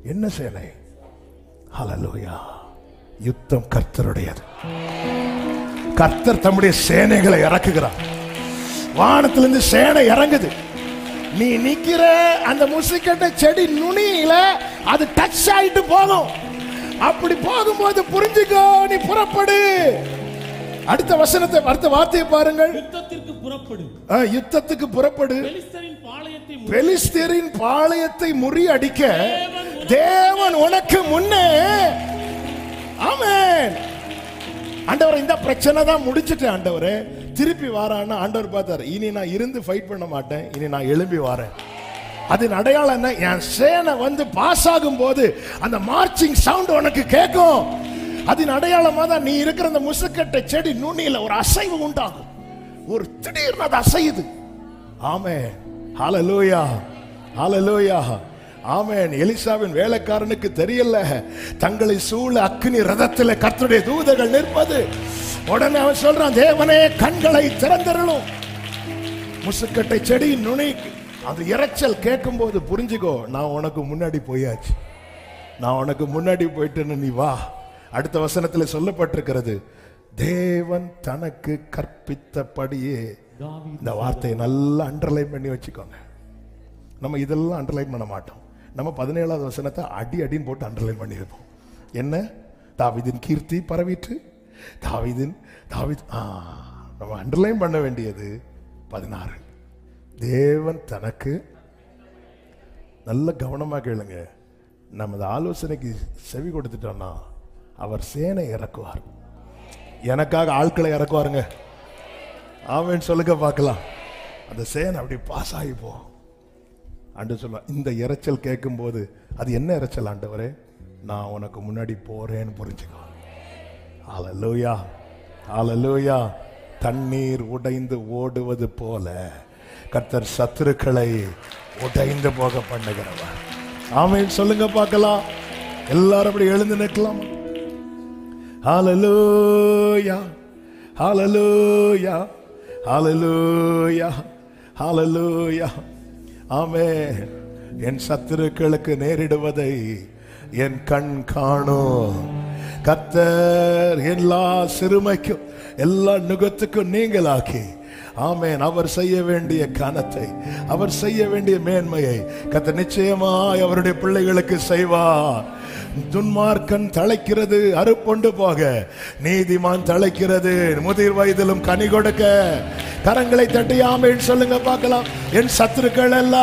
என்ன சேனை ஹalleluya யுத்தம் கர்த்தருடையது கர்த்தர் தம்முடைய சேனைகளை இறக்குகிறார் வானத்திலிருந்து சேனை இறங்குது நீ நிக்கிற அந்த முசுக்கட்ட செடி நுனியில அது டச் ஆயிட்டு போகும் அப்படி போகும்போது புரிஞ்சுக்கோ நீ புறப்படு அடுத்த வசனத்தை அடுத்த வார்த்தையை பாருங்கள் யுத்தத்திற்கு புறப்படு ஆ, யுத்தத்துக்கு புறப்படு பெலிஸ்தரின் பாளையத்தை மு- பெலிஸ்தரின் பாளையத்தை முறியடிக்க தேவன் உனக்கு முன்னே ஆமென் ஆண்டவரே இந்த பிரச்சனை தான் முடிச்சிட்டேன் ஆண்டவரே திருப்பி வாரான்னு ஆண்டவர் பார்த்தாரு இனி நான் இருந்து ஃபைட் பண்ண மாட்டேன் இனி நான் எழும்பி வரேன் அதன் அடையாளம் என்ன என் சேனை வந்து பாஸ் ஆகும் போது அந்த மார்ச்சிங் சவுண்ட் உனக்கு கேட்கும் அதன் அடையாளமா தான் நீ இருக்கிற அந்த முசுக்கட்டை செடி நுனியில ஒரு அசைவு உண்டாகும் ஒரு திடீர்னு அது அசையுது ஆமே ஹalleluya ஹalleluya ஆமென் எலிசாவின் வேலைக்காரனுக்கு தெரியல தங்களை சூழ அக்னி ரதத்தில் கர்த்தருடைய தூதர்கள் நிற்பது உடனே அவன் சொல்றான் தேவனே கண்களை திறந்தருளும் முசுக்கட்டை செடியின் நுனி அது இரைச்சல் கேட்கும்போது புரிஞ்சுக்கோ நான் உனக்கு முன்னாடி போயாச்சு நான் உனக்கு முன்னாடி போயிட்டேன்னு நீ வா அடுத்த வசனத்தில் சொல்லப்பட்டிருக்கிறது தேவன் தனக்கு கற்பித்தபடியே தாவீது இந்த வார்த்தையை நல்லா அண்டர்லைன் பண்ணி வச்சுக்கோங்க நம்ம இதெல்லாம் அண்டர்லைன் பண்ண மாட்டோம் நம்ம பதினேழாவது வசனத்தை அடி அடின்னு போட்டு அண்டர்லைன் பண்ணியிருப்போம் என்ன தாவீதின் கீர்த்தி பரவிற்று தாவீதின் தாவீத் ஆ நம்ம அண்டர்லைன் பண்ண வேண்டியது பதினாறு தேவன் தனக்கு நல்ல கவனமா கேளுங்க நமது ஆலோசனைக்கு செவி கொடுத்துட்டோம்னா அவர் சேனை இறக்குவார் எனக்காக ஆட்களை இறக்குவாருங்க ஆமென் சொல்லுங்க பார்க்கலாம் அந்த சேனை அப்படி பாஸ் ஆகி போ ஆண்டு சொல்ல இந்த இரைச்சல் கேட்கும்போது அது என்ன இரைச்சல் ஆண்டவரே நான் உனக்கு முன்னாடி போறேன்னு புரிஞ்சுக்கோ ஹalleluya ஹalleluya தண்ணீர் உடைந்து ஓடுவது போல கர்த்தர் சத்துருக்களை உடைந்து போக பண்ணுகிறவர் ஆமென் சொல்லுங்க பார்க்கலாம் எல்லாரும் அப்படி எழுந்து நிற்கலாம் ஹalleluya ஹalleluya ஹalleluya ஹalleluya ஆமென் என் சத்துருக்களுக்கு நேரிடுவதை என் கண் காணும் கத்தர் எல்லா சிறுமைக்கும் எல்லா நுகத்துக்கும் நீங்களாக்கி ஆமென் அவர் செய்ய வேண்டிய கனத்தை அவர் செய்ய வேண்டிய மேன்மையை கத்த நிச்சயமாய் அவருடைய பிள்ளைகளுக்கு செய்வார் துன்மார்க்கன் தழைக்கிறது அறுப்புண்டு போக நீதிமான் தழைக்கிறது முதிர் வயதிலும் கனி கொடுக்க கரங்களை தட்டி ஆமேன் சொல்லுங்க பார்க்கலாம் என் சத்துருக்கள் எல்லாம்